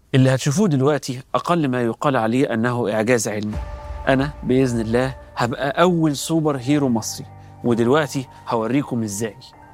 اللي هتشوفوه دلوقتي أقل ما يقال عليه أنه إعجاز علمي أنا بإذن الله هبقى أول سوبر هيرو مصري ودلوقتي هوريكم إزاي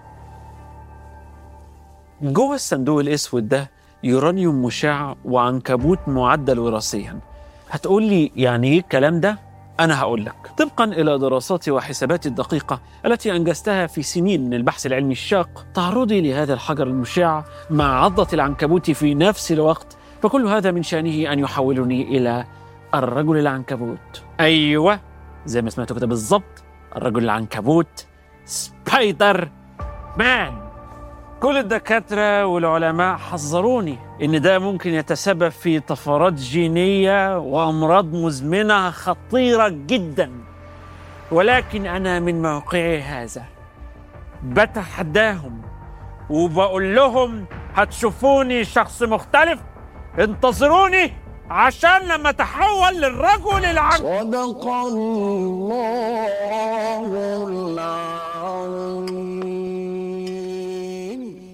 جوه الصندوق الأسود ده يورانيوم مشع وعنكبوت معدل وراثيا هتقول لي يعني إيه الكلام ده؟ أنا هقول لك طبقا إلى دراساتي وحساباتي الدقيقة التي أنجزتها في سنين من البحث العلمي الشاق تعرضي لهذا الحجر المشع مع عضة العنكبوت في نفس الوقت فكل هذا من شأنه أن يحولني إلى الرجل العنكبوت أيوة زي ما سمعتوا كده بالظبط الرجل العنكبوت سبايدر مان كل الدكاترة والعلماء حذروني إن ده ممكن يتسبب في طفرات جينية وأمراض مزمنة خطيرة جدا ولكن أنا من موقعي هذا بتحداهم وبقول لهم هتشوفوني شخص مختلف انتظروني عشان لما اتحول للرجل العنكبوت صدق الله العظيم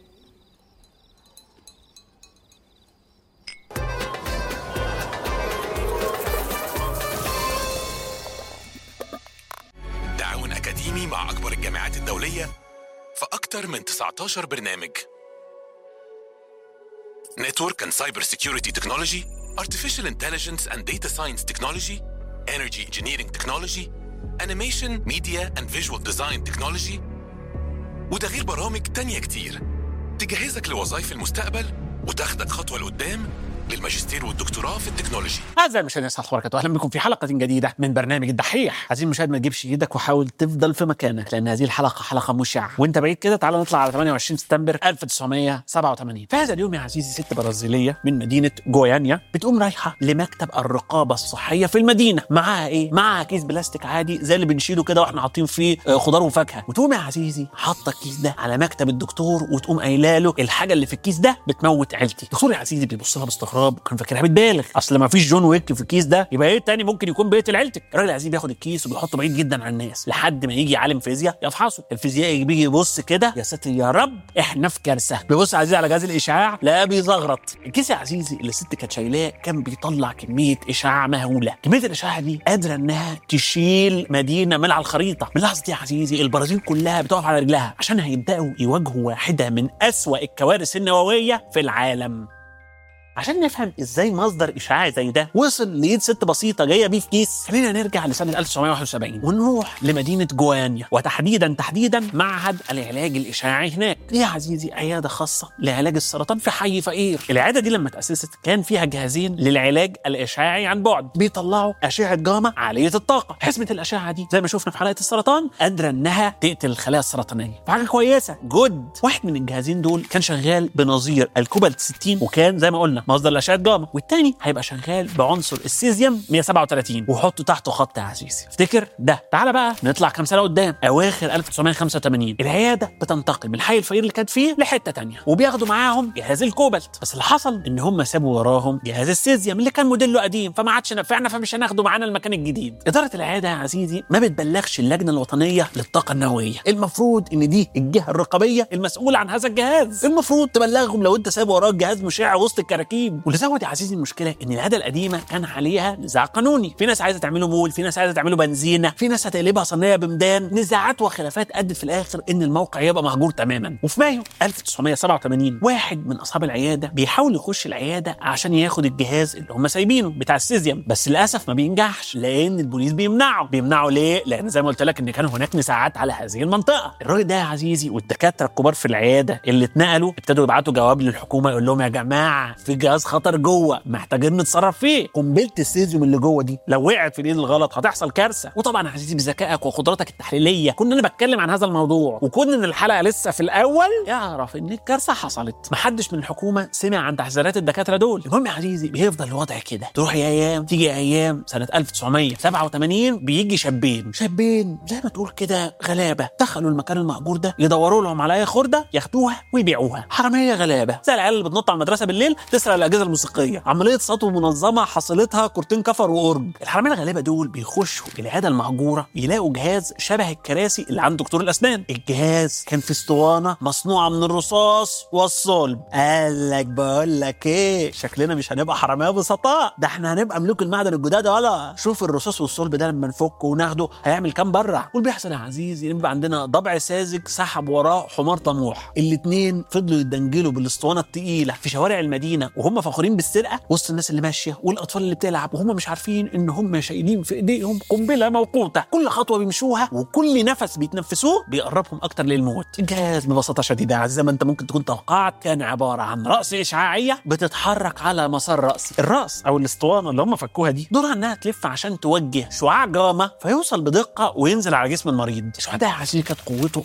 تعاون أكاديمي مع أكبر الجامعات الدولية في أكثر من 19 برنامج Network and Cyber Security Technology Artificial Intelligence and Data Science Technology Energy Engineering Technology Animation Media and Visual Design Technology وده غير برامج تانية كتير تجهزك لوظائف المستقبل وتاخدك خطوة لقدام للماجستير والدكتوراه في التكنولوجي أعزائي المشاهدين السلام عليكم وبركاته أهلا بكم في حلقة جديدة من برنامج الدحيح عايزين المشاهد ما تجيبش إيدك وحاول تفضل في مكانك لأن هذه الحلقة حلقة مشعة وأنت بعيد كده تعالى نطلع على 28 سبتمبر 1987 في هذا اليوم يا عزيزي ست برازيلية من مدينة جويانيا بتقوم رايحة لمكتب الرقابة الصحية في المدينة معاها إيه؟ معاها كيس بلاستيك عادي زي اللي بنشيله كده واحنا حاطين فيه آه، خضار وفاكهة وتقوم يا عزيزي حاطة الكيس ده على مكتب الدكتور وتقوم قايله له الحاجة اللي في الكيس ده بتموت عيلتي الدكتور يا عزيزي بيبص لها باستغراب وكان فاكرها بتبالغ اصل ما فيش جون ويك في الكيس ده يبقى ايه تاني ممكن يكون بيقتل عيلتك الراجل العزيز بياخد الكيس وبيحطه بعيد جدا عن الناس لحد ما يجي عالم فيزياء يفحصه الفيزيائي بيجي يبص كده يا ساتر يا رب احنا في كارثه بيبص يا عزيزي على جهاز الاشعاع لا بيزغرط الكيس يا عزيزي اللي الست كانت شايلاه كان بيطلع كميه اشعاع مهوله كميه الاشعاع دي قادره انها تشيل مدينه من على الخريطه من اللحظه دي يا عزيزي البرازيل كلها بتقف على رجلها عشان هيبداوا يواجهوا واحده من اسوا الكوارث النوويه في العالم عشان نفهم ازاي مصدر اشعاع زي ده وصل لايد ست بسيطه جايه بيه في كيس خلينا نرجع لسنه 1971 ونروح لمدينه جوانيا وتحديدا تحديدا معهد العلاج الاشعاعي هناك دي يا عزيزي عياده خاصه لعلاج السرطان في حي فقير العياده دي لما تاسست كان فيها جهازين للعلاج الاشعاعي عن بعد بيطلعوا اشعه جاما عاليه الطاقه حسبه الاشعه دي زي ما شفنا في حلقه السرطان قادره انها تقتل الخلايا السرطانيه فحاجه كويسه جود واحد من الجهازين دول كان شغال بنظير الكوبالت 60 وكان زي ما قلنا مصدر لاشعه جاما والتاني هيبقى شغال بعنصر السيزيوم 137 وحطوا تحته خط يا عزيزي افتكر ده تعال بقى نطلع كام سنه قدام اواخر 1985 العياده بتنتقل من الحي الفقير اللي كانت فيه لحته تانية وبياخدوا معاهم جهاز الكوبالت بس اللي حصل ان هم سابوا وراهم جهاز السيزيوم اللي كان موديله قديم فما عادش نفعنا فمش هناخده معانا المكان الجديد اداره العياده يا عزيزي ما بتبلغش اللجنه الوطنيه للطاقه النوويه المفروض ان دي الجهه الرقابيه المسؤوله عن هذا الجهاز المفروض تبلغهم لو انت سايب وراك جهاز مشع وسط الكراكيب واللي زود يا عزيزي المشكله ان العاده القديمه كان عليها نزاع قانوني في ناس عايزه تعمله مول في ناس عايزه تعمله بنزينه في ناس هتقلبها صينيه بمدان نزاعات وخلافات ادت في الاخر ان الموقع يبقى مهجور تماما وفي مايو 1987 واحد من اصحاب العياده بيحاول يخش العياده عشان ياخد الجهاز اللي هم سايبينه بتاع السيزيوم بس للاسف ما بينجحش لان البوليس بيمنعه بيمنعه ليه لان زي ما قلت لك ان كان هناك نزاعات على هذه المنطقه الراجل ده يا عزيزي والدكاتره الكبار في العياده اللي اتنقلوا ابتدوا يبعتوا جواب للحكومه يقول لهم يا جماعه في جهاز خطر جوه محتاجين نتصرف فيه قنبله السيزيوم اللي جوه دي لو وقعت في الايد الغلط هتحصل كارثه وطبعا يا عزيزي بذكائك وقدراتك التحليليه كنا انا بتكلم عن هذا الموضوع وكون ان الحلقه لسه في الاول يعرف ان الكارثه حصلت محدش من الحكومه سمع عن تحذيرات الدكاتره دول المهم يا عزيزي بيفضل الوضع كده تروح يا ايام تيجي ايام سنه 1987 بيجي شابين شابين زي ما تقول كده غلابه دخلوا المكان المهجور ده يدوروا لهم على اي خرده ياخدوها ويبيعوها حراميه غلابه زي العيال اللي بتنط على المدرسه بالليل تسرق بتسرق الاجهزه الموسيقيه عمليه سطو منظمه حصلتها كورتين كفر واورج الحراميه الغلابه دول بيخشوا العياده المهجوره يلاقوا جهاز شبه الكراسي اللي عند دكتور الاسنان الجهاز كان في اسطوانه مصنوعه من الرصاص والصلب قال لك بقول لك ايه شكلنا مش هنبقى حراميه بسطاء ده احنا هنبقى ملوك المعدن الجداد ولا شوف الرصاص والصلب ده لما نفكه وناخده هيعمل كام برع واللي بيحصل يا عزيزي يبقى عندنا ضبع ساذج سحب وراه حمار طموح الاتنين فضلوا يدنجلوا بالاسطوانه التقيله في شوارع المدينه وهم فخورين بالسرقه وسط الناس اللي ماشيه والاطفال اللي بتلعب وهم مش عارفين ان هم شايلين في ايديهم قنبله موقوته كل خطوه بيمشوها وكل نفس بيتنفسوه بيقربهم اكتر للموت الجهاز ببساطه شديده زي ما انت ممكن تكون توقعت كان عباره عن راس اشعاعيه بتتحرك على مسار راسي الراس او الاسطوانه اللي هم فكوها دي دورها انها تلف عشان توجه شعاع جاما فيوصل بدقه وينزل على جسم المريض الشعاع ده يا عزيزي كانت قوته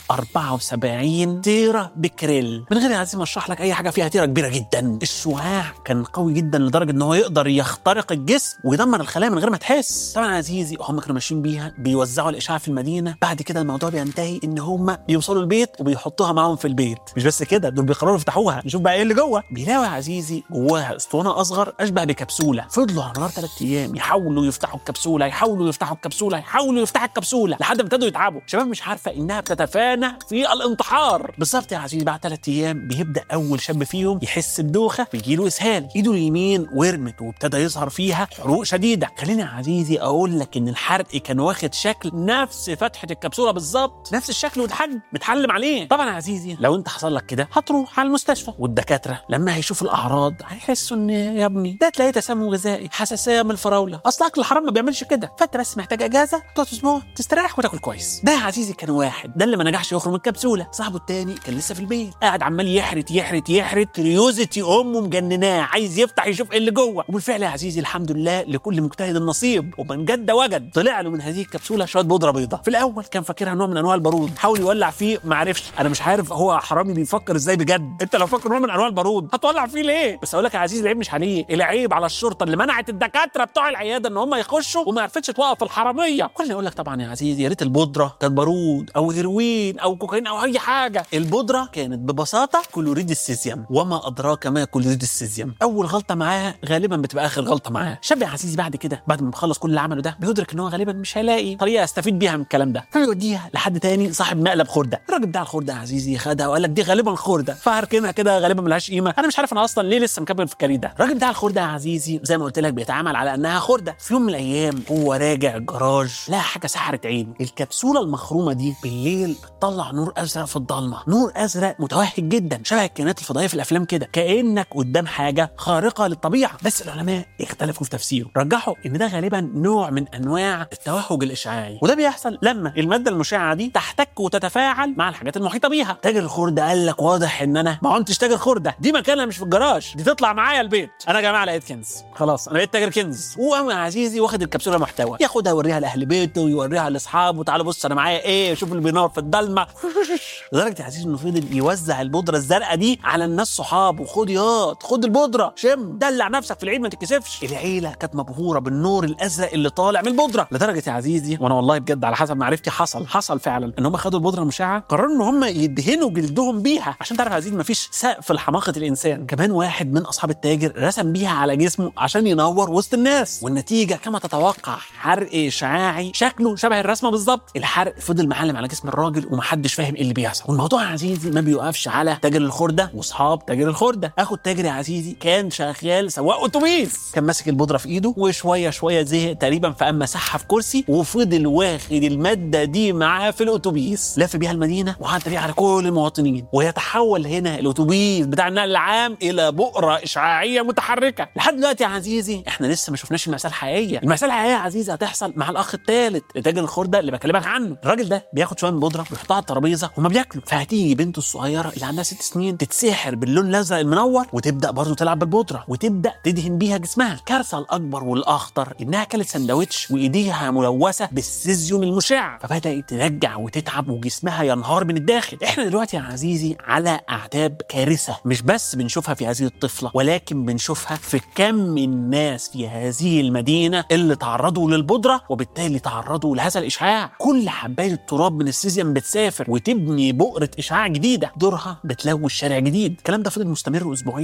74 تيرا بكريل من غير يا عزيزي ما اشرح لك اي حاجه فيها تيرا كبيره جدا الشعاع كان قوي جدا لدرجه ان هو يقدر يخترق الجسم ويدمر الخلايا من غير ما تحس طبعا يا عزيزي هم كانوا ماشيين بيها بيوزعوا الاشعاع في المدينه بعد كده الموضوع بينتهي ان هم بيوصلوا البيت وبيحطوها معاهم في البيت مش بس كده دول بيقرروا يفتحوها نشوف بقى ايه اللي جوه بيلاقوا يا عزيزي جواها اسطوانه اصغر اشبه بكبسوله فضلوا على مدار ثلاث ايام يحاولوا يفتحوا الكبسوله يحاولوا يفتحوا الكبسوله يحاولوا يفتحوا الكبسوله لحد ما ابتدوا يتعبوا شباب مش عارفه انها بتتفانى في الانتحار بالظبط يا عزيزي بعد ثلاث ايام بيبدا اول شاب فيهم يحس بدوخه بيجي له اسهال ايده اليمين ورمت وابتدى يظهر فيها حروق شديده خليني يا عزيزي اقول لك ان الحرق كان واخد شكل نفس فتحه الكبسوله بالظبط نفس الشكل والحجم متحلم عليه طبعا يا عزيزي لو انت حصل لك كده هتروح على المستشفى والدكاتره لما هيشوفوا الاعراض هيحسوا ان يا ابني ده تلاقيه تسمم غذائي حساسيه من الفراوله اصل اكل الحرام ما بيعملش كده فانت بس محتاج اجازه تقعد اسبوع تستريح وتاكل كويس ده يا عزيزي كان واحد ده اللي ما نجحش يخرج من الكبسوله صاحبه التاني كان لسه في البيت قاعد عمال يحرت يحرت يحرت كريوزيتي امه مجنناه عايز يفتح يشوف ايه اللي جوه وبالفعل يا عزيزي الحمد لله لكل مجتهد نصيب ومن جد وجد طلع له من هذه الكبسوله شويه بودره بيضاء في الاول كان فاكرها نوع من انواع البارود حاول يولع فيه ما عرفش انا مش عارف هو حرامي بيفكر ازاي بجد انت لو فاكر نوع من انواع البارود هتولع فيه ليه بس اقول لك يا عزيزي العيب مش عليه العيب على الشرطه اللي منعت الدكاتره بتوع العياده ان هم يخشوا وما عرفتش توقف الحراميه كل اقول لك طبعا يا عزيزي يا ريت البودره كانت بارود او هيروين او كوكايين او اي حاجه البودره كانت ببساطه كلوريد السيزيوم وما ادراك ما كلوريد السيزيوم اول غلطه معاه غالبا بتبقى اخر غلطه معاه شاب يا عزيزي بعد كده بعد ما بيخلص كل اللي عمله ده بيدرك ان هو غالبا مش هيلاقي طريقه يستفيد بيها من الكلام ده فبيوديها لحد تاني صاحب مقلب خرده الراجل بتاع الخرده يا عزيزي خدها وقال لك دي غالبا خرده فهركنها كده غالبا ملهاش قيمه انا مش عارف انا اصلا ليه لسه مكمل في الكارير ده الراجل بتاع الخرده يا عزيزي زي ما قلت لك بيتعامل على انها خرده في يوم من الايام هو راجع الجراج لقى حاجه سحرت عينه الكبسوله المخرومه دي بالليل بتطلع نور ازرق في الضلمه نور ازرق متوهج جدا شبه الكائنات الفضائيه في الافلام كده كانك قدام حاجه خارقه للطبيعه بس العلماء اختلفوا في تفسيره رجحوا ان ده غالبا نوع من انواع التوهج الاشعاعي وده بيحصل لما الماده المشعه دي تحتك وتتفاعل مع الحاجات المحيطه بيها تاجر الخرده قال لك واضح ان انا ما كنتش تاجر خرده دي مكانها مش في الجراج دي تطلع معايا البيت انا يا جماعه لقيت كنز خلاص انا بقيت تاجر كنز وقام يا عزيزي واخد الكبسوله محتوى ياخدها يوريها لاهل بيته ويوريها لاصحابه تعالوا بص انا معايا ايه شوف اللي بينور في الضلمه لدرجه يا عزيزي انه فضل يوزع البودره الزرقاء دي على الناس صحابه خد ياض خد البودره شم دلع نفسك في العيد ما تتكسفش العيله كانت مبهوره بالنور الازرق اللي طالع من البودره لدرجه يا عزيزي وانا والله بجد على حسب معرفتي حصل حصل فعلا ان هم خدوا البودره المشعه قرروا ان هم يدهنوا جلدهم بيها عشان تعرف يا عزيزي مفيش سقف لحماقه الانسان كمان واحد من اصحاب التاجر رسم بيها على جسمه عشان ينور وسط الناس والنتيجه كما تتوقع حرق اشعاعي شكله شبه الرسمه بالظبط الحرق فضل معلم على جسم الراجل ومحدش فاهم ايه اللي بيحصل والموضوع يا عزيزي ما بيوقفش على تاجر الخرده واصحاب تاجر الخرده اخو التاجر يا عزيزي كان شغال سواق اتوبيس كان ماسك البودره في ايده وشويه شويه زهق تقريبا فقام مسحها في كرسي وفضل واخد الماده دي معاه في الاتوبيس لف بيها المدينه وعدى بيها على كل المواطنين ويتحول هنا الاتوبيس بتاع النقل العام الى بؤره اشعاعيه متحركه لحد دلوقتي يا عزيزي احنا لسه ما شفناش المأساة الحقيقيه المأساة الحقيقيه يا عزيزي هتحصل مع الاخ الثالث لتاجر الخرده اللي بكلمك عنه الراجل ده بياخد شويه من بودره ويحطها على الترابيزه وما بياكلوا فهتيجي بنته الصغيره اللي عندها ست سنين تتسحر باللون الازرق المنور وتبدا برضه تلعب بالبودره وتبدا تدهن بيها جسمها الكارثه الاكبر والاخطر انها كلت سندوتش وايديها ملوثه بالسيزيوم المشع فبدات ترجع وتتعب وجسمها ينهار من الداخل احنا دلوقتي يا عزيزي على اعتاب كارثه مش بس بنشوفها في هذه الطفله ولكن بنشوفها في كم من الناس في هذه المدينه اللي تعرضوا للبودره وبالتالي تعرضوا لهذا الاشعاع كل حبايه التراب من السيزيوم بتسافر وتبني بؤره اشعاع جديده دورها بتلوث شارع جديد الكلام ده فضل مستمر اسبوعين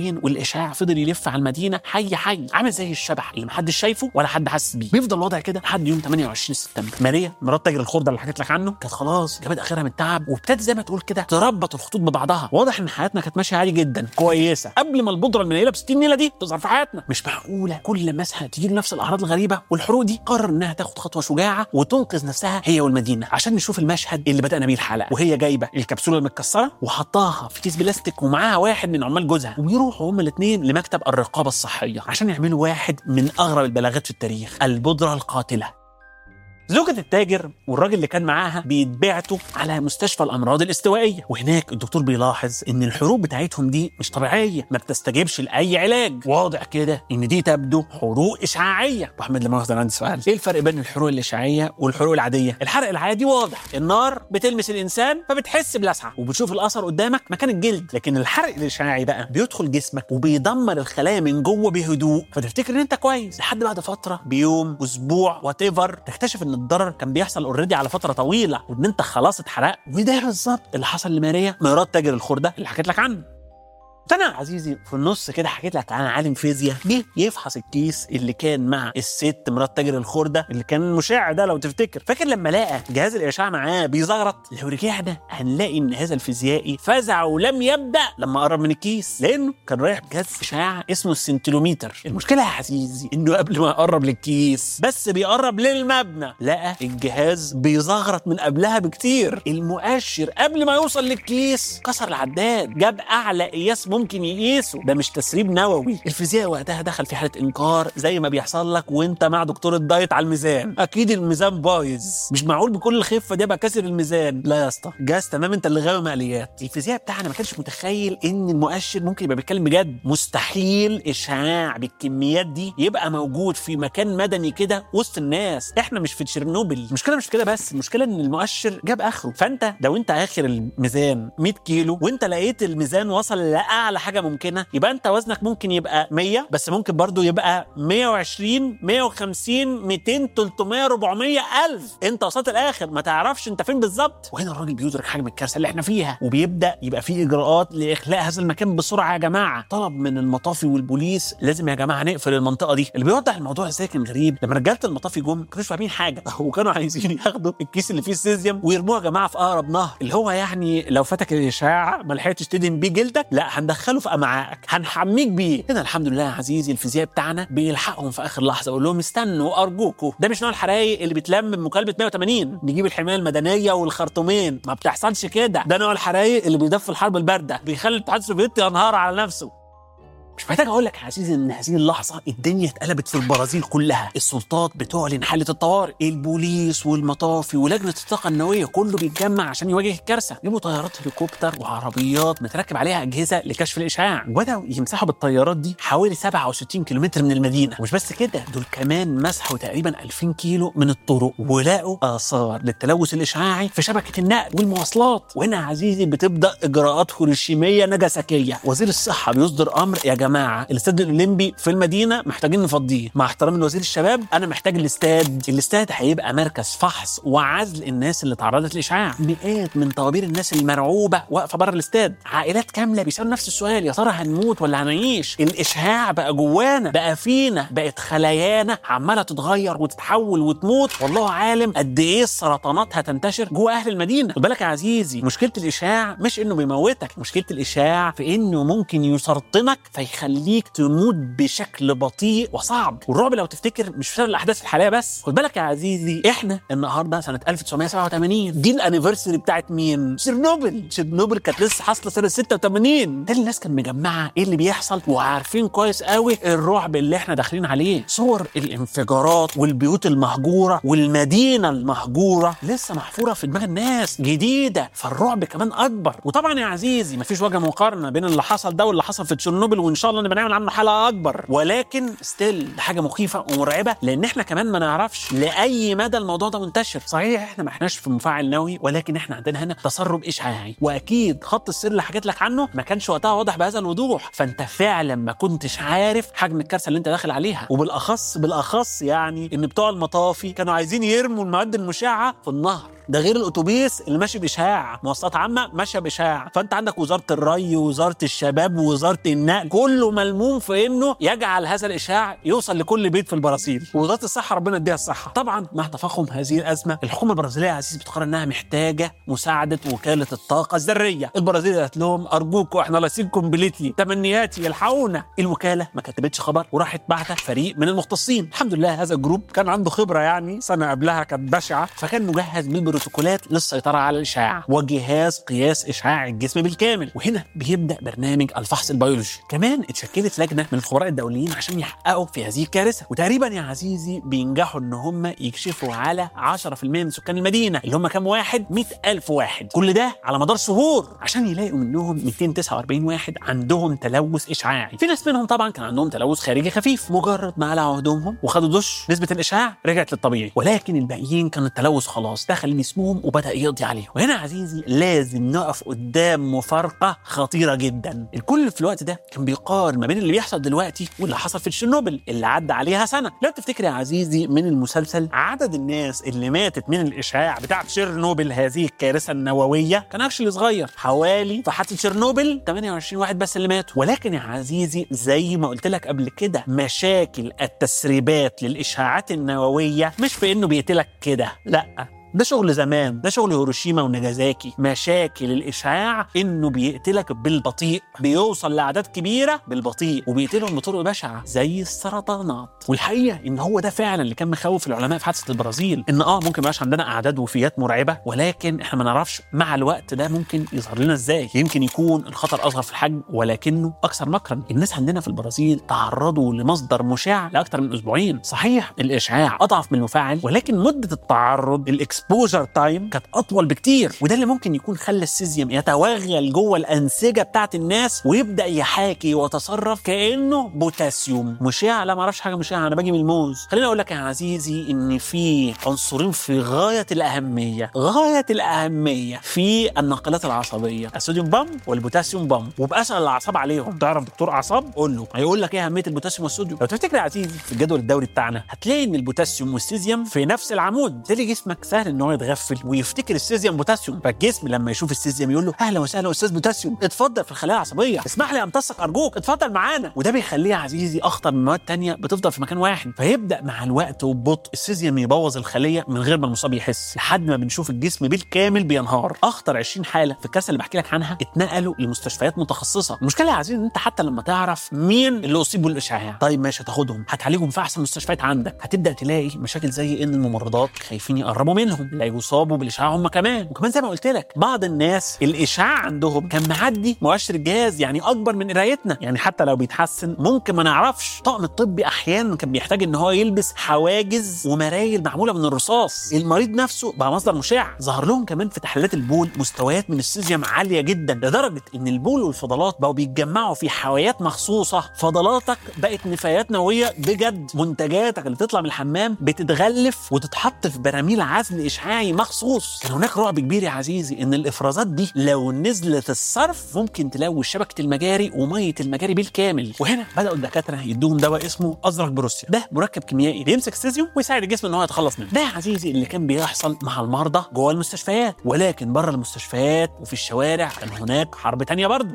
الاشعاع فضل يلف على المدينه حي حي عامل زي الشبح اللي محدش شايفه ولا حد حاسس بيه بيفضل الوضع كده لحد يوم 28 سبتمبر ماريا مرات تاجر الخردة اللي حكيت لك عنه كانت خلاص جابت اخرها من التعب وابتدت زي ما تقول كده تربط الخطوط ببعضها واضح ان حياتنا كانت ماشيه عادي جدا كويسه قبل ما البودره المنيله ب 60 نيله دي تظهر في حياتنا مش معقوله كل ما اسها تجي له نفس الاعراض الغريبه والحروق دي قرر انها تاخد خطوه شجاعه وتنقذ نفسها هي والمدينه عشان نشوف المشهد اللي بدانا بيه الحلقه وهي جايبه الكبسوله المتكسره وحطاها في كيس بلاستيك ومعاها واحد من عمال جوزها وبيروحوا هما الاثنين لمكتب الرقابه الصحيه عشان يعملوا واحد من اغرب البلاغات في التاريخ البودره القاتله زوجة التاجر والراجل اللي كان معاها بيتبعتوا على مستشفى الامراض الاستوائيه وهناك الدكتور بيلاحظ ان الحروق بتاعتهم دي مش طبيعيه ما بتستجيبش لاي علاج واضح كده ان دي تبدو حروق اشعاعيه واحمد لما انا عندي سؤال ايه الفرق بين الحروق الاشعاعيه والحروق العاديه الحرق العادي واضح النار بتلمس الانسان فبتحس بلسعه وبتشوف الاثر قدامك مكان الجلد لكن الحرق الاشعاعي بقى بيدخل جسمك وبيدمر الخلايا من جوه بهدوء فتفتكر ان انت كويس لحد بعد فتره بيوم اسبوع وات تكتشف ان الضرر كان بيحصل اوريدي على فتره طويله وان انت خلاص اتحرقت وده بالظبط اللي حصل لماريا مرات تاجر الخرده اللي حكيت لك عنه انا يا عزيزي في النص كده حكيت لك عن عالم فيزياء جه يفحص الكيس اللي كان مع الست مرات تاجر الخرده اللي كان المشع ده لو تفتكر فاكر لما لقى جهاز الاشعاع معاه بيزغرط لو رجعنا هنلاقي ان هذا الفيزيائي فزع ولم يبدا لما قرب من الكيس لانه كان رايح بجهاز اشعاع اسمه السنتيلوميتر المشكله يا عزيزي انه قبل ما يقرب للكيس بس بيقرب للمبنى لقى الجهاز بيزغرط من قبلها بكتير المؤشر قبل ما يوصل للكيس كسر العداد جاب اعلى قياس ممكن يقيسه ده مش تسريب نووي الفيزياء وقتها دخل في حاله انكار زي ما بيحصل لك وانت مع دكتور الدايت على الميزان اكيد الميزان بايظ مش معقول بكل الخفه دي ابقى كاسر الميزان لا يا اسطى جاز تمام انت اللي غاوي مقليات الفيزياء بتاعنا ما كانش متخيل ان المؤشر ممكن يبقى بيتكلم بجد مستحيل اشعاع بالكميات دي يبقى موجود في مكان مدني كده وسط الناس احنا مش في تشيرنوبل المشكله مش في كده بس المشكله ان المؤشر جاب اخره فانت لو انت اخر الميزان 100 كيلو وانت لقيت الميزان وصل لاعلى حاجه ممكنه يبقى انت وزنك ممكن يبقى 100 بس ممكن برضو يبقى 120 150 200 300 400 الف انت وصلت الاخر ما تعرفش انت فين بالظبط وهنا الراجل بيدرك حجم الكارثه اللي احنا فيها وبيبدا يبقى في اجراءات لاخلاء هذا المكان بسرعه يا جماعه طلب من المطافي والبوليس لازم يا جماعه نقفل المنطقه دي اللي بيوضح الموضوع ازاي كان غريب لما رجاله المطافي جم ما كانوش فاهمين حاجه وكانوا عايزين ياخدوا الكيس اللي فيه السيزيوم ويرموه يا جماعه في اقرب نهر اللي هو يعني لو فاتك الاشعاع ما لحقتش تدهن بيه جلدك لا هندخله في امعائك هنحميك بيه هنا الحمد لله يا عزيزي الفيزياء بتاعنا بيلحقهم في اخر لحظه يقول لهم استنوا ارجوكوا ده مش نوع الحرايق اللي بيتلم بمكالمه 180 نجيب الحمايه المدنيه والخرطومين ما بتحصلش كده ده نوع الحرايق اللي بيضاف في الحرب البارده بيخلي الاتحاد السوفيتي ينهار على نفسه مش محتاج اقول لك يا عزيزي ان هذه اللحظه الدنيا اتقلبت في البرازيل كلها السلطات بتعلن حاله الطوارئ البوليس والمطافي ولجنه الطاقه النوويه كله بيتجمع عشان يواجه الكارثه جابوا طيارات هليكوبتر وعربيات متركب عليها اجهزه لكشف الاشعاع وبداوا يمسحوا بالطيارات دي حوالي 67 كيلومتر من المدينه ومش بس كده دول كمان مسحوا تقريبا 2000 كيلو من الطرق ولقوا اثار للتلوث الاشعاعي في شبكه النقل والمواصلات وهنا يا عزيزي بتبدا اجراءات هيروشيميه نجاسكيه وزير الصحه بيصدر امر يا جماعه الاستاد الاولمبي في المدينه محتاجين نفضيه مع احترامي لوزير الشباب انا محتاج الاستاد الاستاد هيبقى مركز فحص وعزل الناس اللي تعرضت للاشعاع مئات من طوابير الناس المرعوبه واقفه بره الاستاد عائلات كامله بيسالوا نفس السؤال يا ترى هنموت ولا هنعيش الاشعاع بقى جوانا بقى فينا بقت خلايانا عماله تتغير وتتحول وتموت والله عالم قد ايه السرطانات هتنتشر جوه اهل المدينه خد بالك يا عزيزي مشكله الاشعاع مش انه بيموتك مشكله الاشعاع في انه ممكن يسرطنك فيخليك تموت بشكل بطيء وصعب والرعب لو تفتكر مش بسبب الاحداث الحاليه بس خد بالك يا عزيزي احنا النهارده سنه 1987 دي الانيفرساري بتاعت مين تشيرنوبل تشيرنوبل كانت لسه حاصله سنه 86 ده الناس كانت مجمعه ايه اللي بيحصل وعارفين كويس قوي الرعب اللي احنا داخلين عليه صور الانفجارات والبيوت المهجوره والمدينه المهجوره لسه محفوره في دماغ الناس جديده فالرعب كمان اكبر وطبعا يا عزيزي مفيش وجه مقارنه بين اللي حصل ده واللي حصل في تشيرنوبل وان شاء الله نبقى نعمل عنه حلقه اكبر ولكن ستيل ده حاجه مخيفه ومرعبه لان احنا كمان ما نعرفش لاي مدى الموضوع ده منتشر صحيح احنا ما احناش في مفاعل نووي ولكن احنا عندنا هنا تسرب اشعاعي واكيد خط السر اللي حكيت لك عنه ما كانش وقتها واضح بهذا الوضوح فانت فعلا ما كنتش عارف حجم الكارثه اللي انت داخل عليها وبالاخص بالاخص يعني ان بتوع المطافي كانوا عايزين يرموا المواد المشعه في النهر ده غير الاتوبيس اللي ماشي باشعاع مواصلات عامه ماشيه باشعاع فانت عندك وزاره الري ووزاره الشباب ووزاره النقل كله ملموم في انه يجعل هذا الاشعاع يوصل لكل بيت في البرازيل ووزاره الصحه ربنا يديها الصحه طبعا مع تفاقم هذه الازمه الحكومه البرازيليه يا عزيزي بتقرر انها محتاجه مساعده وكاله الطاقه الذريه البرازيل قالت لهم ارجوكم احنا لاصين كومبليتلي تمنياتي الحقونا الوكاله ما كتبتش خبر وراحت بعتها فريق من المختصين الحمد لله هذا الجروب كان عنده خبره يعني سنه قبلها كانت بشعه فكان مجهز بالبروتوكولات للسيطره على الاشعاع وجهاز قياس اشعاع الجسم بالكامل وهنا بيبدا برنامج الفحص البيولوجي كمان اتشكلت لجنه من الخبراء الدوليين عشان يحققوا في هذه الكارثه وتقريبا يا عزيزي بينجحوا ان هم يكشفوا على 10% من سكان المدينه اللي هم كام واحد 100000 واحد كل ده على مدار شهور عشان يلاقوا منهم 249 واحد عندهم تلوث اشعاعي في ناس منهم طبعا كان عندهم تلوث خارجي خفيف مجرد ما قلعوا هدومهم وخدوا دش نسبه الاشعاع رجعت للطبيعي ولكن الباقيين كان التلوث خلاص دخل جسمهم وبدا يقضي عليهم وهنا يا عزيزي لازم نقف قدام مفارقه خطيره جدا الكل في الوقت ده كان بيقارن ما بين اللي بيحصل دلوقتي واللي حصل في تشيرنوبل اللي عدى عليها سنه لو تفتكر يا عزيزي من المسلسل عدد الناس اللي ماتت من الاشعاع بتاع تشيرنوبل هذه الكارثه النوويه كان اكشلي صغير حوالي في حادثه تشيرنوبل 28 واحد بس اللي ماتوا ولكن يا عزيزي زي ما قلت لك قبل كده مشاكل التسريبات للاشعاعات النوويه مش في انه بيقتلك كده لا ده شغل زمان ده شغل هيروشيما وناجازاكي مشاكل الاشعاع انه بيقتلك بالبطيء بيوصل لاعداد كبيره بالبطيء وبيقتلهم بطرق بشعه زي السرطانات والحقيقه ان هو ده فعلا اللي كان مخوف العلماء في حادثه البرازيل ان اه ممكن مبقاش عندنا اعداد وفيات مرعبه ولكن احنا ما نعرفش مع الوقت ده ممكن يظهر لنا ازاي يمكن يكون الخطر اصغر في الحجم ولكنه اكثر مكرا الناس عندنا في البرازيل تعرضوا لمصدر مشع لاكثر من اسبوعين صحيح الاشعاع اضعف من المفاعل ولكن مده التعرض الاكسبوجر تايم كانت اطول بكتير وده اللي ممكن يكون خلى السيزيوم يتوغل جوه الانسجه بتاعت الناس ويبدا يحاكي ويتصرف كانه بوتاسيوم مشع لا ما اعرفش حاجه مشعه انا باجي من الموز خليني اقول لك يا عزيزي ان في عنصرين في غايه الاهميه غايه الاهميه في الناقلات العصبيه الصوديوم بامب والبوتاسيوم بامب وباسال الاعصاب عليهم تعرف دكتور اعصاب قول له هيقول لك ايه اهميه البوتاسيوم والصوديوم لو تفتكر يا عزيزي في الجدول الدوري بتاعنا هتلاقي ان البوتاسيوم والسيزيوم في نفس العمود تلاقي جسمك سهل ان هو يتغفل ويفتكر السيزيوم بوتاسيوم فالجسم لما يشوف السيزيوم يقول له اهلا وسهلا استاذ بوتاسيوم اتفضل في الخلايا العصبيه اسمح لي امتصك ارجوك اتفضل معانا وده بيخليه يا عزيزي اخطر من مواد تانية بتفضل في مكان واحد فيبدا مع الوقت وببطء السيزيوم يبوظ الخليه من غير ما المصاب يحس لحد ما بنشوف الجسم بالكامل بينهار اخطر 20 حاله في الكاسه اللي بحكي لك عنها اتنقلوا لمستشفيات متخصصه المشكله يا عزيزي ان انت حتى لما تعرف مين اللي اصيبوا بالاشعاع طيب ماشي هتاخدهم هتعالجهم في احسن مستشفيات عندك هتبدا تلاقي مشاكل زي ان الممرضات خايفين يقربوا منهم لا يصابوا بالاشعاع هم كمان وكمان زي ما قلت لك بعض الناس الاشعاع عندهم كان معدي مؤشر الجهاز يعني اكبر من قرايتنا يعني حتى لو بيتحسن ممكن ما نعرفش الطاقم الطبي احيانا كان بيحتاج ان هو يلبس حواجز ومرايل معموله من الرصاص المريض نفسه بقى مصدر مشع ظهر لهم كمان في تحليلات البول مستويات من السيزيوم عاليه جدا لدرجه ان البول والفضلات بقوا بيتجمعوا في حوايات مخصوصه فضلاتك بقت نفايات نوويه بجد منتجاتك اللي بتطلع من الحمام بتتغلف وتتحط في براميل عزل اشعاعي مخصوص كان هناك رعب كبير يا عزيزي ان الافرازات دي لو نزلت الصرف ممكن تلوث شبكه المجاري وميه المجاري بالكامل وهنا بداوا الدكاتره يدوهم دواء اسمه ازرق بروسيا ده مركب كيميائي بيمسك السيزيوم ويساعد الجسم ان هو يتخلص منه ده يا عزيزي اللي كان بيحصل مع المرضى جوه المستشفيات ولكن بره المستشفيات وفي الشوارع كان هناك حرب تانية برضه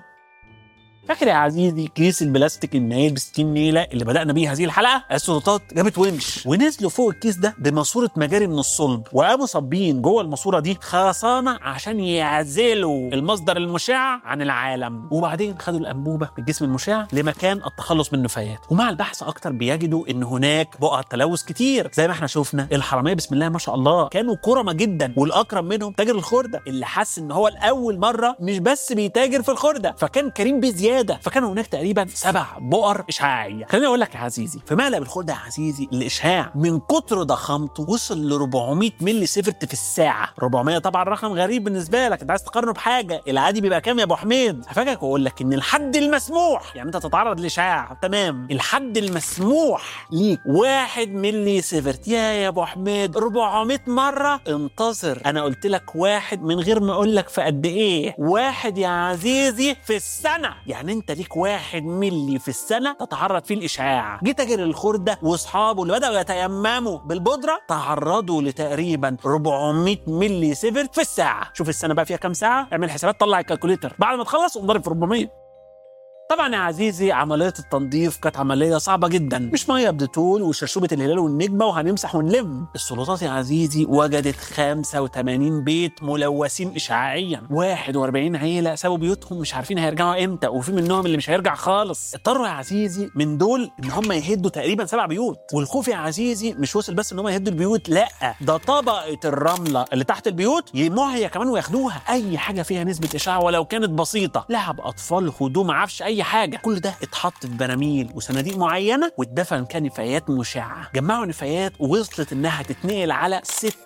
فاكر يا عزيزي كيس البلاستيك النايل ب 60 نيله اللي بدانا بيه هذه الحلقه السلطات جابت ونش ونزلوا فوق الكيس ده بماسوره مجاري من الصلب وقاموا صابين جوه الماسوره دي خرسانه عشان يعزلوا المصدر المشع عن العالم وبعدين خدوا الانبوبه من الجسم المشع لمكان التخلص من النفايات ومع البحث اكتر بيجدوا ان هناك بقع تلوث كتير زي ما احنا شفنا الحراميه بسم الله ما شاء الله كانوا كرمه جدا والاكرم منهم تاجر الخرده اللي حس ان هو لاول مره مش بس بيتاجر في الخرده فكان كريم بزياده فكان هناك تقريبا سبع بؤر اشعاعيه خليني اقول لك يا عزيزي في مقلب الخرده يا عزيزي الاشعاع من كتر ضخامته وصل ل 400 ملي سيفرت في الساعه 400 طبعا رقم غريب بالنسبه لك انت عايز تقارنه بحاجه العادي بيبقى كام يا ابو حميد هفاجئك واقول لك ان الحد المسموح يعني انت تتعرض لاشعاع تمام الحد المسموح ليك 1 ملي سيفرت يا يا ابو حميد 400 مره انتظر انا قلت لك واحد من غير ما اقول لك في قد ايه واحد يا عزيزي في السنه يعني يعني انت ليك واحد ملي في السنه تتعرض فيه الاشعاع جه تاجر الخرده واصحابه اللي بداوا يتيمموا بالبودره تعرضوا لتقريبا 400 ملي سيفرت في الساعه شوف السنه بقى فيها كام ساعه اعمل حسابات طلع الكالكوليتر بعد ما تخلص قوم ضارب في 400 طبعا يا عزيزي عملية التنظيف كانت عملية صعبة جدا مش مية بديتول وشرشوبة الهلال والنجمة وهنمسح ونلم السلطات يا عزيزي وجدت 85 بيت ملوثين إشعاعيا 41 عيلة سابوا بيوتهم مش عارفين هيرجعوا امتى وفي منهم اللي مش هيرجع خالص اضطروا يا عزيزي من دول ان هم يهدوا تقريبا سبع بيوت والخوف يا عزيزي مش وصل بس ان هم يهدوا البيوت لا ده طبقة الرملة اللي تحت البيوت يرموها هي كمان وياخدوها اي حاجة فيها نسبة اشعاع ولو كانت بسيطة لعب اطفال هدوم عفش اي حاجه كل ده اتحط في براميل وصناديق معينه واتدفن كنفايات مشعه جمعوا نفايات ووصلت انها تتنقل على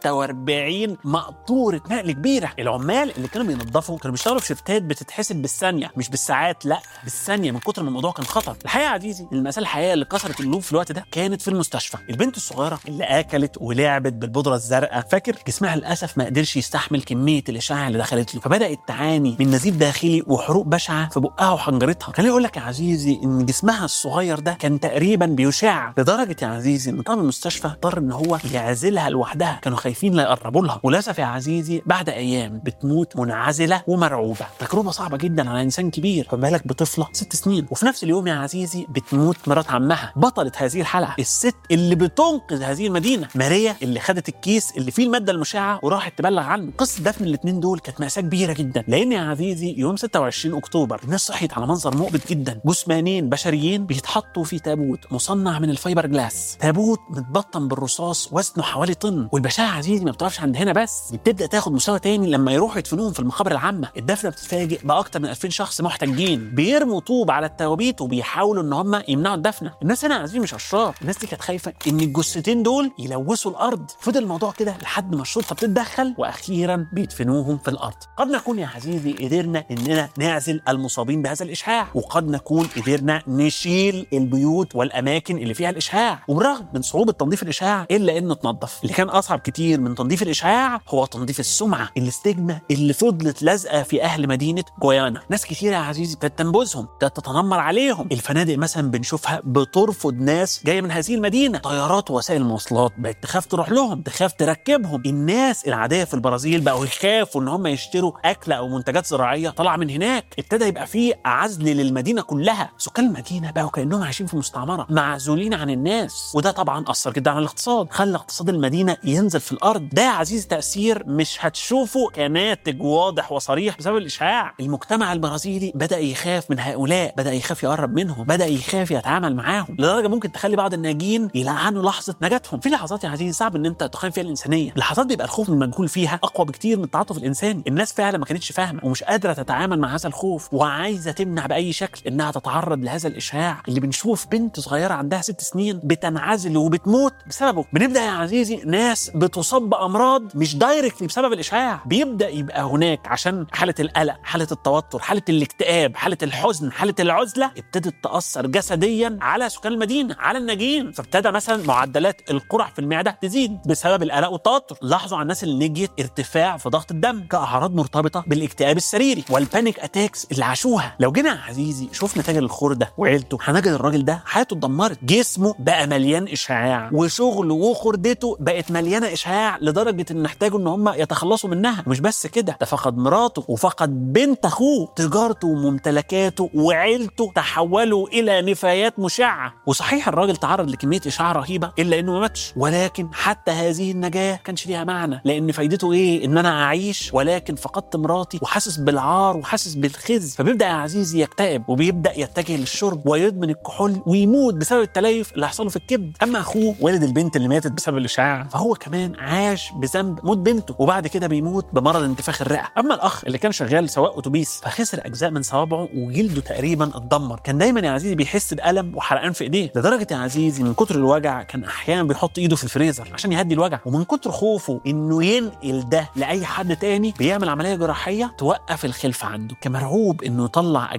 46 مقطوره نقل كبيره العمال اللي كانوا بينظفوا كانوا بيشتغلوا في شفتات بتتحسب بالثانيه مش بالساعات لا بالثانيه من كتر ما الموضوع كان خطر الحقيقه يا عزيزي المأساة الحقيقيه اللي كسرت اللوب في الوقت ده كانت في المستشفى البنت الصغيره اللي اكلت ولعبت بالبودره الزرقاء فاكر جسمها للاسف ما قدرش يستحمل كميه الاشعاع اللي دخلت له فبدات تعاني من نزيف داخلي وحروق بشعه في بقها وحنجرتها خليني اقول لك يا عزيزي ان جسمها الصغير ده كان تقريبا بيشع لدرجه يا عزيزي ان طاقم المستشفى اضطر ان هو يعزلها لوحدها كانوا خايفين لا يقربوا لها وللاسف يا عزيزي بعد ايام بتموت منعزله ومرعوبه تجربه صعبه جدا على انسان كبير فما بالك بطفله ست سنين وفي نفس اليوم يا عزيزي بتموت مرات عمها بطله هذه الحلقه الست اللي بتنقذ هذه المدينه ماريا اللي خدت الكيس اللي فيه الماده المشعه وراحت تبلغ عنه قصه دفن الاثنين دول كانت ماساه كبيره جدا لان يا عزيزي يوم 26 اكتوبر الناس صحيت على منظر مؤبد جدا جثمانين بشريين بيتحطوا في تابوت مصنع من الفايبر جلاس تابوت متبطن بالرصاص وزنه حوالي طن والبشاعه يا عزيزي ما بتقفش عند هنا بس دي بتبدا تاخد مستوى تاني لما يروحوا يدفنوهم في المقابر العامه الدفنه بتتفاجئ باكتر من 2000 شخص محتجين بيرموا طوب على التوابيت وبيحاولوا ان هم يمنعوا الدفنه الناس هنا يا عزيزي مش اشرار الناس دي كانت خايفه ان الجثتين دول يلوثوا الارض فضل الموضوع كده لحد ما الشرطه بتتدخل واخيرا بيدفنوهم في الارض قد نكون يا عزيزي قدرنا اننا نعزل المصابين بهذا الاشعاع وقد نكون قدرنا نشيل البيوت والاماكن اللي فيها الاشعاع وبرغم من صعوبه تنظيف الاشعاع الا انه اتنظف اللي كان اصعب كتير من تنظيف الاشعاع هو تنظيف السمعه الاستجمه اللي فضلت لازقه في اهل مدينه جويانا ناس كتير يا عزيزي ابتدت تنبذهم ابتدت تتنمر عليهم الفنادق مثلا بنشوفها بترفض ناس جايه من هذه المدينه طيارات ووسائل المواصلات بقت تخاف تروح لهم تخاف تركبهم الناس العاديه في البرازيل بقوا يخافوا ان هم يشتروا اكل او منتجات زراعيه طالعه من هناك ابتدى يبقى في عزل للمدينه كلها سكان المدينه بقوا كانهم عايشين في مستعمره معزولين عن الناس وده طبعا اثر جدا على الاقتصاد خلى اقتصاد المدينه ينزل في الارض ده يا عزيزي تاثير مش هتشوفه كناتج واضح وصريح بسبب الاشعاع المجتمع البرازيلي بدا يخاف من هؤلاء بدا يخاف يقرب منهم بدا يخاف يتعامل معاهم لدرجه ممكن تخلي بعض الناجين يلعنوا لحظه نجاتهم في لحظات يا عزيزي صعب ان انت تقيم فيها الانسانيه لحظات بيبقى الخوف من المجهول فيها اقوى بكتير من التعاطف الانساني الناس فعلا ما كانتش فاهمه ومش قادره تتعامل مع هذا الخوف وعايزه تمنع باي شكل انها تتعرض لهذا الاشعاع اللي بنشوف بنت صغيره عندها ست سنين بتنعزل وبتموت بسببه بنبدا يا عزيزي ناس بتصاب بامراض مش دايركتلي بسبب الاشعاع بيبدا يبقى هناك عشان حاله القلق حاله التوتر حاله الاكتئاب حاله الحزن حاله العزله ابتدت تاثر جسديا على سكان المدينه على الناجين فابتدى مثلا معدلات القرح في المعده تزيد بسبب القلق والتوتر لاحظوا على الناس اللي نجيت ارتفاع في ضغط الدم كاعراض مرتبطه بالاكتئاب السريري والبانيك اتاكس اللي عاشوها لو جينا يا عزيزي شفنا تاجر الخرده وعيلته هنجد الراجل ده حياته اتدمرت جسمه بقى مليان اشعاع وشغله وخردته بقت مليانه اشعاع لدرجه ان احتاجوا ان هم يتخلصوا منها ومش بس كده ده فقد مراته وفقد بنت اخوه تجارته وممتلكاته وعيلته تحولوا الى نفايات مشعه وصحيح الراجل تعرض لكميه اشعاع رهيبه الا انه ما ماتش ولكن حتى هذه النجاه كانش ليها معنى لان فايدته ايه ان انا اعيش ولكن فقدت مراتي وحاسس بالعار وحاسس بالخزي فبيبدا يا عزيزي يكتئب وبيبدا يتجه للشرب ويدمن الكحول ويموت بسبب التليف اللي حصل له في الكبد اما اخوه والد البنت اللي ماتت بسبب الاشعاع فهو كمان عاش بذنب موت بنته وبعد كده بيموت بمرض انتفاخ الرئه اما الاخ اللي كان شغال سواق اتوبيس فخسر اجزاء من صوابعه وجلده تقريبا اتدمر كان دايما يا عزيزي بيحس بالم وحرقان في ايديه لدرجه يا عزيزي من كتر الوجع كان احيانا بيحط ايده في الفريزر عشان يهدي الوجع ومن كتر خوفه انه ينقل ده لاي حد تاني بيعمل عمليه جراحيه توقف الخلفه عنده كان مرعوب انه يطلع اجيال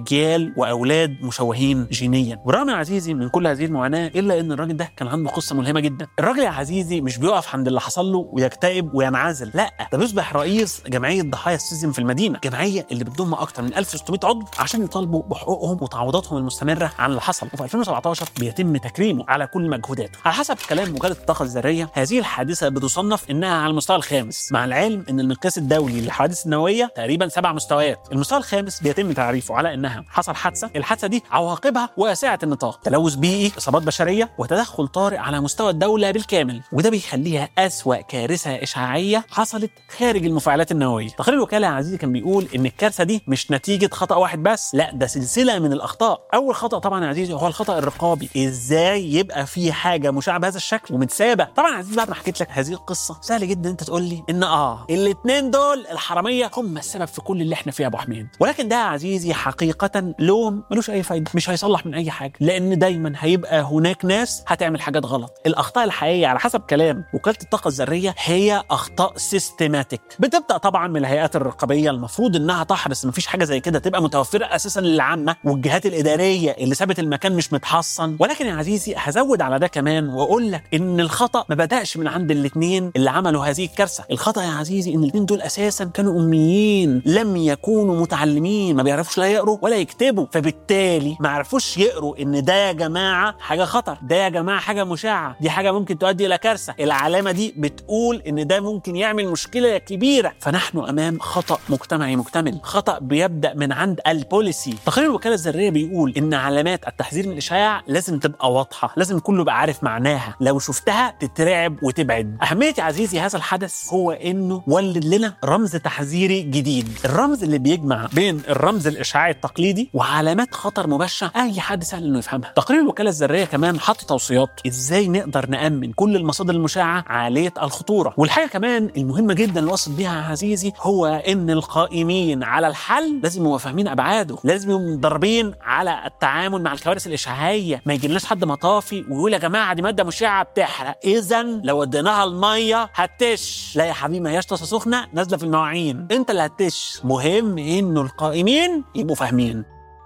اهل واولاد مشوهين جينيا ورغم يا عزيزي من كل هذه المعاناه الا ان الراجل ده كان عنده قصه ملهمه جدا الراجل يا عزيزي مش بيقف عند اللي حصل له ويكتئب وينعزل لا ده بيصبح رئيس جمعيه ضحايا السيزم في المدينه جمعيه اللي بتضم اكثر من 1600 عضو عشان يطالبوا بحقوقهم وتعويضاتهم المستمره عن اللي حصل وفي 2017 بيتم تكريمه على كل مجهوداته على حسب كلام وكاله الطاقه الذريه هذه الحادثه بتصنف انها على المستوى الخامس مع العلم ان المقياس الدولي للحوادث النوويه تقريبا سبع مستويات المستوى الخامس بيتم تعريفه على انها حصل حادثه الحادثه دي عواقبها واسعه النطاق تلوث بيئي اصابات بشريه وتدخل طارئ على مستوى الدوله بالكامل وده بيخليها اسوا كارثه اشعاعيه حصلت خارج المفاعلات النوويه تقرير الوكاله يا عزيزي كان بيقول ان الكارثه دي مش نتيجه خطا واحد بس لا ده سلسله من الاخطاء اول خطا طبعا يا عزيزي هو الخطا الرقابي ازاي يبقى في حاجه مشعه بهذا الشكل ومتسابه طبعا يا عزيزي بعد ما حكيت لك هذه القصه سهل جدا انت تقول لي ان اه الاثنين دول الحراميه هم السبب في كل اللي احنا فيه يا ابو حميد ولكن ده يا عزيزي حقيقه لوم ملوش اي فايده مش هيصلح من اي حاجه لان دايما هيبقى هناك ناس هتعمل حاجات غلط الاخطاء الحقيقيه على حسب كلام وكاله الطاقه الذريه هي اخطاء سيستماتيك بتبدا طبعا من الهيئات الرقابيه المفروض انها تحرص مفيش حاجه زي كده تبقى متوفره اساسا للعامه والجهات الاداريه اللي سابت المكان مش متحصن ولكن يا عزيزي هزود على ده كمان واقول لك ان الخطا ما بداش من عند الاثنين اللي عملوا هذه الكارثه الخطا يا عزيزي ان الاثنين دول اساسا كانوا اميين لم يكونوا متعلمين ما بيعرفوش لا يقروا ولا يكتبوا فبالتالي ما عرفوش يقروا ان ده يا جماعه حاجه خطر ده يا جماعه حاجه مشعه دي حاجه ممكن تؤدي الى كارثه العلامه دي بتقول ان ده ممكن يعمل مشكله كبيره فنحن امام خطا مجتمعي مكتمل خطا بيبدا من عند البوليسي تقرير الوكاله الذريه بيقول ان علامات التحذير من الاشعاع لازم تبقى واضحه لازم كله يبقى عارف معناها لو شفتها تترعب وتبعد اهميه يا عزيزي هذا الحدث هو انه ولد لنا رمز تحذيري جديد الرمز اللي بيجمع بين الرمز الاشعاعي التقليدي وعلامات خطر مباشره اي حد سهل انه يفهمها تقرير الوكاله الذريه كمان حط توصيات ازاي نقدر نامن كل المصادر المشعه عاليه الخطوره والحاجه كمان المهمه جدا اللي وصل بيها يا عزيزي هو ان القائمين على الحل لازم يبقوا فاهمين ابعاده لازم يبقوا مدربين على التعامل مع الكوارث الاشعاعيه ما يجيلناش حد مطافي ويقول يا جماعه دي ماده مشعه بتحرق اذا لو اديناها الميه هتش لا يا حبيبي ما هياش طاسه سخنه نازله في المواعين انت اللي هتش مهم انه القائمين يبقوا فاهمين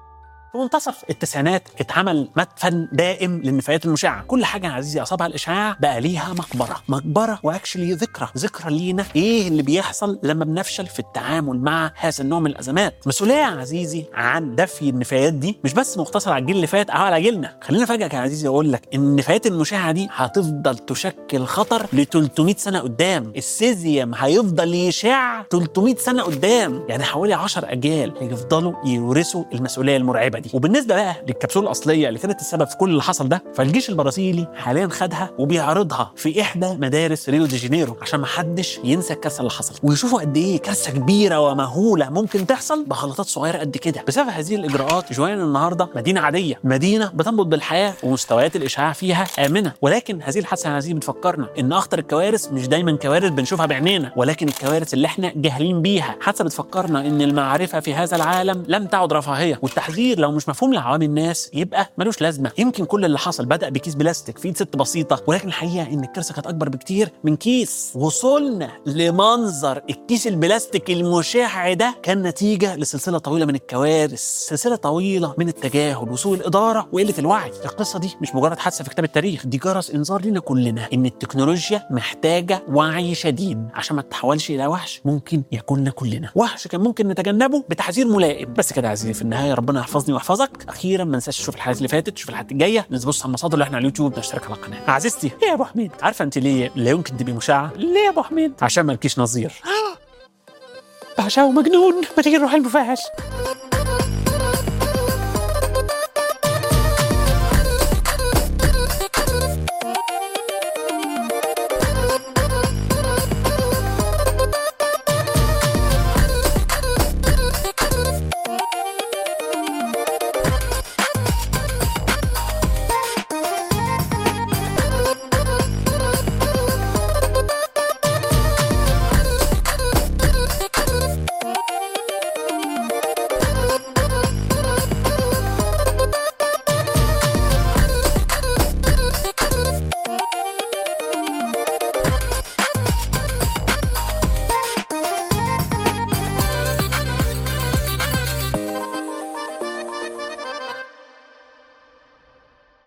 في منتصف التسعينات اتعمل مدفن دائم للنفايات المشعه كل حاجه يا عزيزي اصابها الاشعاع بقى ليها مقبره مقبره واكشلي ذكرى ذكرى لينا ايه اللي بيحصل لما بنفشل في التعامل مع هذا النوع من الازمات مسؤوليه يا عزيزي عن دفي النفايات دي مش بس مقتصره على الجيل اللي فات او على جيلنا خلينا افاجئك يا عزيزي اقول لك ان النفايات المشعه دي هتفضل تشكل خطر ل 300 سنه قدام السيزيوم هيفضل يشع 300 سنه قدام يعني حوالي 10 اجيال هيفضلوا يورثوا المسؤوليه المرعبه دي وبالنسبه بقى للكبسوله الاصليه اللي كانت السبب في كل اللي حصل ده فالجيش البرازيلي حاليا خدها وبيعرضها في احدى مدارس ريو دي جانيرو عشان ما حدش ينسى الكارثه اللي حصلت ويشوفوا قد ايه كارثه كبيره ومهوله ممكن تحصل بغلطات صغيره قد كده بسبب هذه الاجراءات جوان النهارده مدينه عاديه مدينه بتنبض بالحياه ومستويات الاشعاع فيها امنه ولكن هذه الحادثه يا عزيزي بتفكرنا ان اخطر الكوارث مش دايما كوارث بنشوفها بعينينا ولكن الكوارث اللي احنا جاهلين بيها حادثه بتفكرنا ان المعرفه في هذا العالم لم تعد رفاهيه والتحذير لو مش مفهوم لعوام الناس يبقى ملوش لازمه يمكن كل اللي حصل بدا بكيس بلاستيك في ايد ست بسيطه ولكن الحقيقه ان الكارثه كانت اكبر بكتير من كيس وصلنا لمنظر الكيس البلاستيك المشع ده كان نتيجه لسلسله طويله من الكوارث سلسله طويله من التجاهل وسوء الاداره وقله الوعي القصه دي مش مجرد حادثه في كتاب التاريخ دي جرس انذار لينا كلنا ان التكنولوجيا محتاجه وعي شديد عشان ما تتحولش الى وحش ممكن يكوننا كلنا وحش كان ممكن نتجنبه بتحذير ملائم بس كده يا عزيزي في النهايه ربنا يحفظني ويحفظك اخيرا ما ننساش تشوف الحلقات اللي فاتت تشوف الحلقات الجايه نبص على المصادر اللي احنا على اليوتيوب نشترك على القناه عزيزتي ايه يا ابو حميد عارفه انت ليه لا يمكن تبقي مشعه ليه يا ابو حميد عشان مالكيش نظير بعشقه مجنون ما تيجي نروح المفاعل